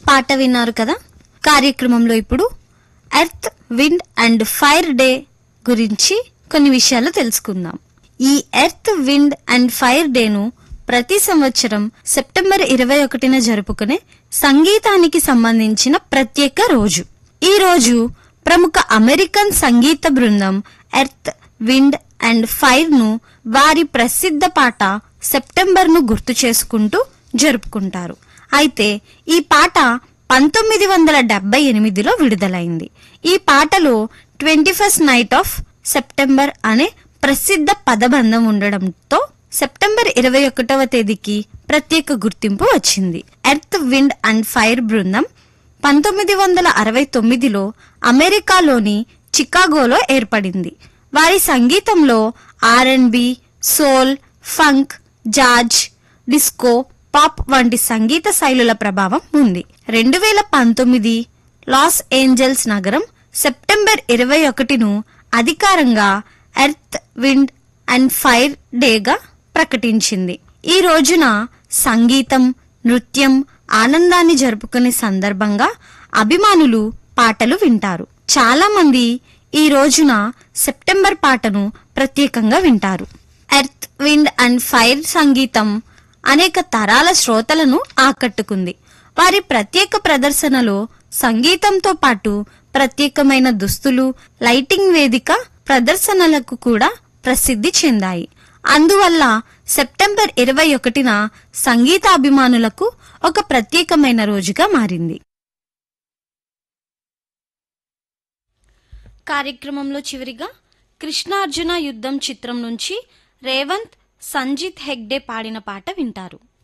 పాట విన్నారు కదా కార్యక్రమంలో ఇప్పుడు Earth Wind and Fire day గురించి కొన్ని విషయాలు తెలుసుకుందాం ఈ ఎర్త్ విండ్ అండ్ ఫైర్ డేను ప్రతి సంవత్సరం సెప్టెంబర్ ఇరవై ఒకటిన జరుపుకునే సంగీతానికి సంబంధించిన ప్రత్యేక రోజు ఈ రోజు ప్రముఖ అమెరికన్ సంగీత బృందం ఎర్త్ విండ్ అండ్ ఫైర్ ను వారి ప్రసిద్ధ పాట సెప్టెంబర్ ను గుర్తు చేసుకుంటూ జరుపుకుంటారు అయితే ఈ పాట పంతొమ్మిది వందల డెబ్బై ఎనిమిదిలో విడుదలైంది ఈ పాటలో twenty first night of September అనే ప్రసిద్ధ పదబంధం ఉండడంతో సెప్టెంబర్ ఇరవై ఒకటవ తేదీకి ప్రత్యేక గుర్తింపు వచ్చింది ఎర్త్ విండ్ అండ్ ఫైర్ బృందం పంతొమ్మిది వందల అరవై తొమ్మిదిలో అమెరికాలోని చికాగోలో ఏర్పడింది వారి సంగీతంలో R and B soul funk jazz disco pop వంటి సంగీత శైలుల ప్రభావం ఉంది రెండు వేల పంతొమ్మిది లాస్ ఏంజల్స్ నగరం సెప్టెంబర్ ఇరవై ఒకటిను అధికారంగా ఎర్త్ విండ్ అండ్ ఫైర్ డేగా ప్రకటించింది ఈ రోజున సంగీతం నృత్యం ఆనందాన్ని జరుపుకునే సందర్భంగా అభిమానులు పాటలు వింటారు చాలా మంది ఈ రోజున సెప్టెంబర్ పాటను ప్రత్యేకంగా వింటారు ఎర్త్ విండ్ అండ్ ఫైర్ సంగీతం అనేక తరాల శ్రోతలను ఆకట్టుకుంది వారి ప్రత్యేక ప్రదర్శనలో సంగీతంతో పాటు ప్రత్యేకమైన దుస్తులు లైటింగ్ వేదిక ప్రదర్శనలకు కూడా ప్రసిద్ధి చెందాయి అందువల్ల సెప్టెంబర్ ఇరవై ఒకటిన సంగీతాభిమానులకు ఒక ప్రత్యేకమైన రోజుగా మారింది కార్యక్రమంలో చివరిగా కృష్ణార్జున యుద్ధం చిత్రం నుంచి రేవంత్ సంజిత్ హెగ్డే పాడిన పాట వింటారు